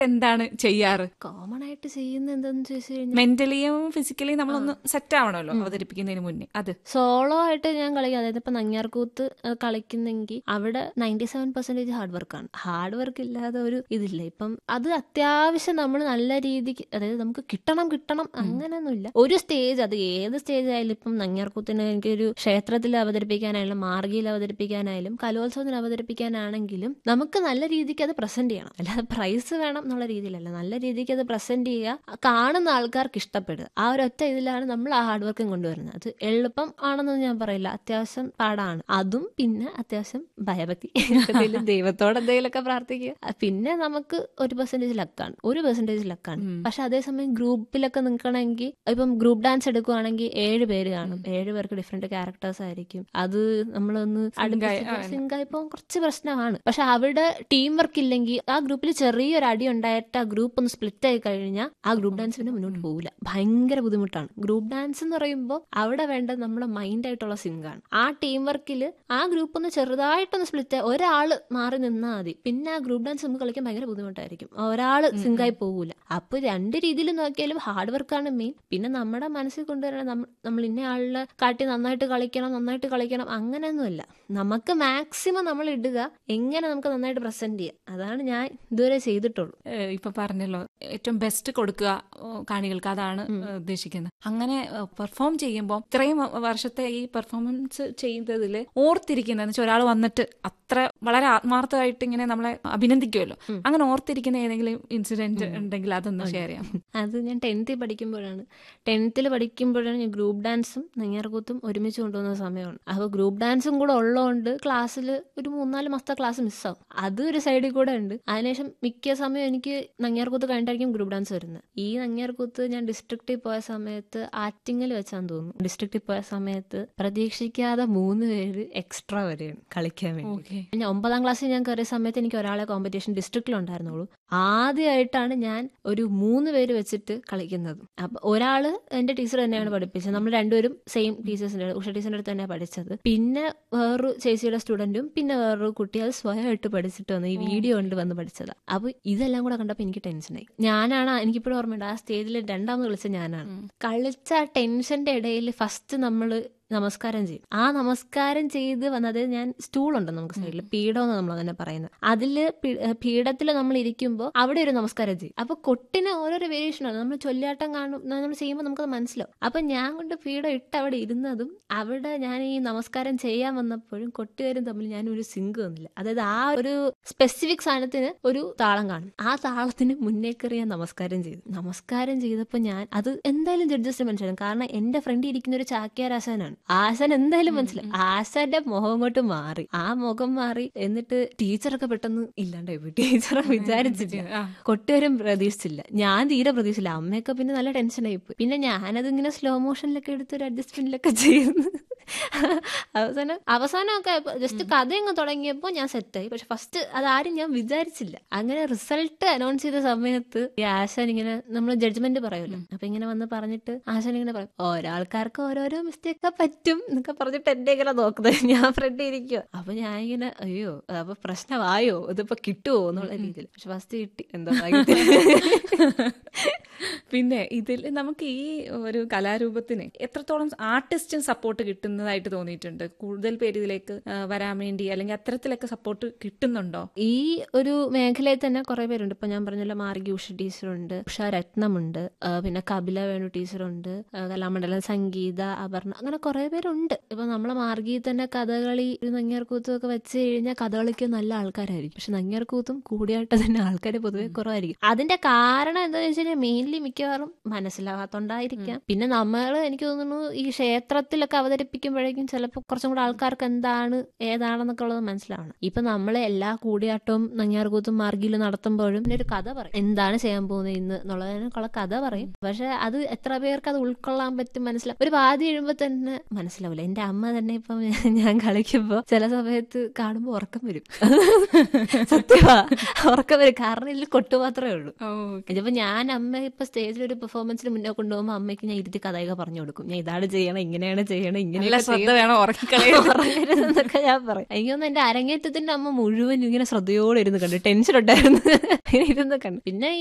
എന്താണ് ചെയ്യാറ് കോമൺ ആയിട്ട് ചെയ്യുന്ന എന്താന്ന് ചോദിച്ചു കഴിഞ്ഞാൽ മെന്റലിയും ഫിസിക്കലിയും നമ്മളൊന്ന് സെറ്റ് ആവണമല്ലോ അവതരിപ്പിക്കുന്നതിന് മുന്നേ അത് സോളോ ആയിട്ട് ഞാൻ കളിക്കും അതായത് ഇപ്പൊ നങ്ങ്യാർകൂത്ത് അഹ് കളിക്കുന്നെങ്കിൽ അവിടെ നയൻറ്റി സെവൻ പെർസെന്റേജ് ഹാർഡ് വർക്കാണ് ഹാർഡ് വർക്ക് ഇല്ലാതെ ഒരു ഇതില്ല ഇപ്പം അത് അത്യാവശ്യം നമ്മൾ നല്ല രീതിക്ക് അതായത് നമുക്ക് കിട്ടണം കിട്ടണം അങ്ങനെയൊന്നുമില്ല ഒരു സ്റ്റേജ് അത് ഏത് സ്റ്റേജ് ആയാലും ഇപ്പം നങ്ങ്യാർകൂത്തിന് എനിക്കൊരു ക്ഷേത്രത്തിൽ അവതരിപ്പിക്കാനായാലും മാർഗിയിൽ അവതരിപ്പിക്കാനായാലും കലോത്സവത്തിന് അവതരിപ്പിക്കാനാണെങ്കിലും നമുക്ക് നല്ല രീതിക്ക് അത് പ്രസന്റ് ചെയ്യണം അല്ലാതെ പ്രൈസ് വേണം എന്നുള്ള രീതിയിലല്ല നല്ല രീതിക്ക് അത് പ്രസന്റ് ചെയ്യുക കാണുന്ന ആൾക്കാർക്ക് ഇഷ്ടപ്പെടുക ആ ഒരു ഒറ്റ ഇതിലാണ് നമ്മൾ ആ ഹാർഡ് വർക്കും കൊണ്ടുവരുന്നത് അത് എളുപ്പം ആണെന്നൊന്നും ഞാൻ പറയില്ല അത്യാവശ്യം പാടാണ് അതും പിന്നെ അത്യാവശ്യം ഭയഭക്തി എന്തെങ്കിലും ദൈവത്തോട് എന്തെങ്കിലുമൊക്കെ പ്രാർത്ഥിക്കുക ആ, പിന്നെ നമുക്ക് ഒരു പെർസെന്റേജ് ലക്കാണ് ഒരു പെർസെന്റേജ് ലക്കാണ് പക്ഷെ അതേസമയം ഗ്രൂപ്പിലൊക്കെ നിൽക്കണമെങ്കിൽ ഇപ്പം ഗ്രൂപ്പ് ഡാൻസ് എടുക്കുവാണെങ്കിൽ ഏഴ് പേര് കാണും ഏഴ് പേർക്ക് ഡിഫറെന്റ് ക്യാരക്ടേഴ്സ് ആയിരിക്കും അത് നമ്മളൊന്ന് സിങ്കായി പോകാൻ കുറച്ച് പ്രശ്നമാണ് പക്ഷെ അവിടെ ടീം വർക്ക് ഇല്ലെങ്കിൽ ആ ഗ്രൂപ്പിൽ ചെറിയൊരു അടി ഉണ്ടായിട്ട് ആ ഗ്രൂപ്പ് ഒന്ന് സ്പ്ലിറ്റ് ആയി കഴിഞ്ഞാൽ ആ ഗ്രൂപ്പ് ഡാൻസ് പിന്നെ മുന്നോട്ട് പോകില്ല ഭയങ്കര ബുദ്ധിമുട്ടാണ് ഗ്രൂപ്പ് ഡാൻസ് എന്ന് പറയുമ്പോൾ അവിടെ വേണ്ടത് നമ്മുടെ മൈൻഡ് ആയിട്ടുള്ള സിങ്കാണ് ആ ടീം വർക്കിൽ ആ ഗ്രൂപ്പ് ഒന്ന് ചെറുതായിട്ടൊന്ന് സ്പ്ലിറ്റ് ആയി ഒരാള് മാറി നിന്നാൽ മതി പിന്നെ ആ ഗ്രൂപ്പ് ഡാൻസ് നമുക്ക് കളിക്കാൻ ഭയങ്കര ബുദ്ധിമുട്ടായിരിക്കും ഒരാള് സിങ്കായി പോകൂല അപ്പൊ രണ്ട് രീതിയിൽ നോക്കിയാലും ഹാർഡ് വർക്കാണ് മെയിൻ പിന്നെ നമ്മുടെ മനസ്സിൽ കൊണ്ടുവരണം നമ്മ- നമ്മൾ ഇന്ന ആളിനെ കാട്ടി നന്നായിട്ട് കളിക്കണം നന്നായിട്ട് കളിക്കണം അങ്ങനെയൊന്നുമില്ല നമുക്ക് മാക്സിമം നമ്മൾ ഇടുക എങ്ങനെ നമുക്ക് നന്നായിട്ട് പ്രസന്റ് ചെയ്യാം അതാണ് ഞാൻ ഇതുവരെ ചെയ്തിട്ടുള്ളൂ ഏഹ് ഇപ്പൊ പറഞ്ഞല്ലോ ഏറ്റവും ബെസ്റ്റ് കൊടുക്കുക ഏഹ് കാണികൾക്ക് അതാണ് ഏഹ് ഉദ്ദേശിക്കുന്നത് അങ്ങനെ പെർഫോം ചെയ്യുമ്പോൾ ഇത്രയും വ- വർഷത്തെ ഈ പെർഫോമൻസ് ചെയ്തതിൽ ഓർത്തിരിക്കുന്ന വെച്ചാൽ ഒരാൾ വന്നിട്ട് അത്ര വളരെ ആത്മാർത്ഥമായിട്ട് ഇങ്ങനെ നമ്മളെ അഭിനന്ദിക്കുമല്ലോ അങ്ങനെ ഓർത്തിരിക്കുന്ന ഏതെങ്കിലും ഇൻസിഡന്റ് ഉണ്ടെങ്കിൽ അതൊന്ന് ഷെയർ ചെയ്യാം അത് ഞാൻ ടെൻത്തിൽ പഠിക്കുമ്പോഴാണ് ടെൻത്തിൽ പഠിക്കുമ്പോഴാണ് ഞാൻ ഗ്രൂപ്പ് ഡാൻസും നെയ്യാർകൂത്തും ഒരുമിച്ച് കൊണ്ടുവന്ന സമയമാണ് അപ്പോൾ ഗ്രൂപ്പ് ഡാൻസും കൂടെ ഉള്ളതുകൊണ്ട് ക്ലാസ്സിൽ ഒരു മൂന്നാല് മാസത്തെ ക്ലാസ് മിസ്സാവും അത് ഒരു സൈഡിൽ കൂടെ ഉണ്ട് അതിനുശേഷം മിക്ക സമയം എനിക്ക് നങ്ങ്യാർകൂത്ത് കഴിഞ്ഞിട്ടായിരിക്കും ഗ്രൂപ്പ് ഡാൻസ് വരുന്നത് ഈ നങ്ങ്യാർകൂത്ത് ഞാൻ ഡിസ്ട്രിക്റ്റിൽ പോയ സമയത്ത് ആറ്റിങ്ങൽ വെച്ചാന്ന് തോന്നുന്നു ഡിസ്ട്രിക്റ്റിൽ പോയ സമയത്ത് പ്രതീക്ഷിക്കാതെ മൂന്ന് പേര് എക്സ്ട്രാ വരെയാണ് കളിക്കാൻ വേണ്ടി ഓക്കെ പിന്നെ ഒമ്പതാം ക്ലാസ്സിൽ ഞാൻ കയറിയ സമയത്ത് എനിക്ക് ഒരാളെ കോമ്പറ്റീഷൻ ഡിസ്ട്രിക്റ്റിലുണ്ടായിരുന്നുള്ളൂ ആദ്യമായിട്ടാണ് ഞാൻ ഒരു മൂന്ന് പേര് വെച്ചിട്ട് കളിക്കുന്നത് അപ്പൊ ഒരാള് എന്റെ ടീച്ചർ തന്നെയാണ് പഠിപ്പിച്ചത് നമ്മൾ രണ്ടുപേരും സെയിം ടീച്ചേഴ്സിന്റെ ഉഷ ടീച്ചറിന്റെ അടുത്ത് തന്നെയാണ് പഠിച്ചത് പിന്നെ വേറൊരു ചേച്ചിയുടെ സ്റ്റുഡന്റും പിന്നെ വേറൊരു കുട്ടി അത് സ്വയമായിട്ട് പഠിച്ചിട്ട് വന്നു ഈ വീഡിയോ കൊണ്ട് വന്ന് പഠിച്ചതാ അപ്പൊ ഇതെല്ലാം കൂടെ കണ്ടപ്പോ എനിക്ക് ടെൻഷനായി ഞാനാണ് എനിക്കിപ്പോഴും ഓർമ്മയുണ്ട് ആ സ്റ്റേജിൽ രണ്ടാമത് കളിച്ച ഞാനാണ് കളിച്ച ആ ടെൻഷന്റെ ഇടയിൽ ഫസ്റ്റ് നമ്മള് നമസ്കാരം ചെയ്യും ആ നമസ്കാരം ചെയ്ത് വന്നത് ഞാൻ സ്റ്റൂൾ ഉണ്ട് നമുക്ക് സൈഡിൽ പീഠം എന്ന് നമ്മൾ തന്നെ പറയുന്നത് അതില് പീഠത്തിൽ നമ്മൾ ഇരിക്കുമ്പോൾ അവിടെ ഒരു നമസ്കാരം ചെയ്യും അപ്പൊ കൊട്ടിന് ഓരോരോ വേരിയേഷൻ ആണ് നമ്മൾ ചൊല്ലാട്ടം കാണും നമ്മൾ ചെയ്യുമ്പോൾ നമുക്കത് മനസ്സിലാവും അപ്പൊ ഞാൻ കൊണ്ട് പീഠം ഇട്ട് അവിടെ ഇരുന്നതും അവിടെ ഞാൻ ഈ നമസ്കാരം ചെയ്യാൻ വന്നപ്പോഴും കൊട്ടുകാരും തമ്മിൽ ഞാൻ ഒരു സിങ്ക് വന്നില്ല അതായത് ആ ഒരു സ്പെസിഫിക് സാധനത്തിന് ഒരു താളം കാണും ആ താളത്തിന് മുന്നേ കയറി ഞാൻ നമസ്കാരം ചെയ്തു നമസ്കാരം ചെയ്തപ്പോൾ ഞാൻ അത് എന്തായാലും ജഡ്ജസിന് മനസ്സിലാവും കാരണം എന്റെ ഫ്രണ്ട് ഇരിക്കുന്ന ഒരു ചാക്യാരാശാനാണ് ആശാൻ എന്തായാലും മനസ്സിലായി ആശാന്റെ മുഖം അങ്ങോട്ട് മാറി ആ മുഖം മാറി എന്നിട്ട് ടീച്ചറൊക്കെ പെട്ടെന്ന് ഇല്ലാണ്ടായി പോയി ടീച്ചറെ വിചാരിച്ചില്ല ആ. കൊട്ടുകാരും പ്രതീക്ഷിച്ചില്ല ഞാൻ തീരെ പ്രതീക്ഷിച്ചില്ല അമ്മയൊക്കെ പിന്നെ നല്ല ടെൻഷനായി പോയി പിന്നെ ഞാനത് ഇങ്ങനെ സ്ലോ മോഷനിലൊക്കെ എടുത്ത് ഒരു അഡ്ജസ്റ്റ്മെന്റിലൊക്കെ ചെയ്യുന്നു അവസാനം അവസാനമൊക്കെ ജസ്റ്റ് കഥ അങ്ങ് തുടങ്ങിയപ്പോൾ ഞാൻ സെറ്റായി പക്ഷെ ഫസ്റ്റ് അതാരും ഞാൻ വിചാരിച്ചില്ല അങ്ങനെ റിസൾട്ട് അനൗൺസ് ചെയ്ത സമയത്ത് ഈ ആശാൻ ഇങ്ങനെ നമ്മൾ ജഡ്ജ്മെന്റ് പറയുമല്ലോ അപ്പൊ ഇങ്ങനെ വന്ന് പറഞ്ഞിട്ട് ആശാൻ ഇങ്ങനെ പറയും ഓരോൾക്കാർക്ക് ഓരോരോ മിസ്റ്റേക്ക് പറ്റും എന്നൊക്കെ പറഞ്ഞിട്ട് എന്റെ ഇങ്ങനെ നോക്കുന്നത് ഞാൻ ഫ്രണ്ട് ഇരിക്കുക അപ്പൊ ഞാൻ ഇങ്ങനെ അയ്യോ അപ്പൊ പ്രശ്നമായോ ഇതിപ്പോ കിട്ടുമോ എന്നുള്ള രീതിയിൽ പക്ഷെ ഫസ്റ്റ് കിട്ടി എന്താ ഭാഗ്യത്തിന്. പിന്നെ ഇതിൽ നമുക്ക് ഈ ഒരു കലാരൂപത്തിന് എത്രത്തോളം ആർട്ടിസ്റ്റും സപ്പോർട്ട് കിട്ടുന്നതായിട്ട് തോന്നിയിട്ടുണ്ട് കൂടുതൽ പേര് ഇതിലേക്ക് ആ, വരാൻ വേണ്ടി അല്ലെങ്കിൽ അത്തരത്തിലൊക്കെ സപ്പോർട്ട് കിട്ടുന്നുണ്ടോ ഈ ഒരു മേഖലയിൽ തന്നെ കുറെ പേരുണ്ട് ഇപ്പൊ ഞാൻ പറഞ്ഞല്ലോ മാർഗി ഉഷ ടീച്ചറുണ്ട് ഉഷ രത്നമുണ്ട് ആ, പിന്നെ കപില വേണു ടീച്ചറുണ്ട് ആ, കലാമണ്ഡലം സംഗീത അപർണ അങ്ങനെ കുറെ പേരുണ്ട് ഇപ്പൊ നമ്മളെ മാർഗി തന്നെ കഥകളി ഒരു നങ്ങ്യാർകൂത്തും ഒക്കെ വെച്ച് കഴിഞ്ഞാൽ കഥകളിക്ക് നല്ല ആൾക്കാരായിരിക്കും പക്ഷെ നങ്ങ്യാർകൂത്തും കൂടിയായിട്ട് തന്നെ ആൾക്കാർ പൊതുവെ കുറവായിരിക്കും അതിന്റെ കാരണം എന്താണെന്ന് വെച്ച് കഴിഞ്ഞാൽ മെയിൻലി മിക്കവാറും മനസ്സിലാവാത്തോണ്ടായിരിക്കാം പിന്നെ നമ്മൾ എനിക്ക് തോന്നുന്നു ഈ ക്ഷേത്രത്തിലൊക്കെ അവതരിപ്പിക്കുമ്പോഴേക്കും ചിലപ്പോൾ കുറച്ചും കൂടെ ആൾക്കാർക്ക് എന്താണ് ഏതാണെന്നൊക്കെ ഉള്ളത് മനസ്സിലാവണം ഇപ്പൊ നമ്മൾ എല്ലാ കൂടിയാട്ടവും നങ്ങ്യാർകൂത്തും മാർഗിയിലും നടത്തുമ്പോഴും പിന്നെ ഒരു കഥ പറയും എന്താണ് ചെയ്യാൻ പോകുന്നത് ഇന്ന് എന്നുള്ളതിനൊക്കെയുള്ള കഥ പറയും പക്ഷെ അത് എത്ര പേർക്ക് അത് ഉൾക്കൊള്ളാൻ പറ്റും മനസ്സിലാവും ഒരു പാതി എഴുമ്പോ തന്നെ മനസ്സിലാവില്ല എന്റെ അമ്മ തന്നെ ഇപ്പം ഞാൻ കളിക്കുമ്പോ ചില സമയത്ത് കാണുമ്പോ ഉറക്കം വരും സത്യമാ ഉറക്കം വരും കാരണം ഇതിൽ കൊട്ടു മാത്രമേ ഉള്ളൂ ഇതിപ്പോ ഞാൻ അമ്മ ഇപ്പൊ ഇപ്പൊ സ്റ്റേജിൽ ഒരു പെർഫോമൻസിന് മുന്നേ കൊണ്ടുപോകുമ്പോൾ അമ്മയ്ക്ക് ഞാൻ ഇരുത്തി കഥയൊക്കെ പറഞ്ഞു കൊടുക്കും ഞാൻ ഇതാണ് ചെയ്യണം ഇങ്ങനെയാണ് ചെയ്യണം നല്ല ഇങ്ങനെ ശ്രദ്ധ വേണം ഉറങ്ങിക്കളയും എന്നൊക്കെ ഞാൻ പറയും എനിക്ക് തോന്നുന്നു എന്റെ അരങ്ങേറ്റത്തിന്റെ അമ്മ മുഴുവൻ ഇങ്ങനെ ശ്രദ്ധയോടെ ഇരുന്ന് കണ്ടു ടെൻഷൻ ഉണ്ടായിരുന്നു ഇങ്ങനെ ഇരുന്ന് കണ്ടു പിന്നെ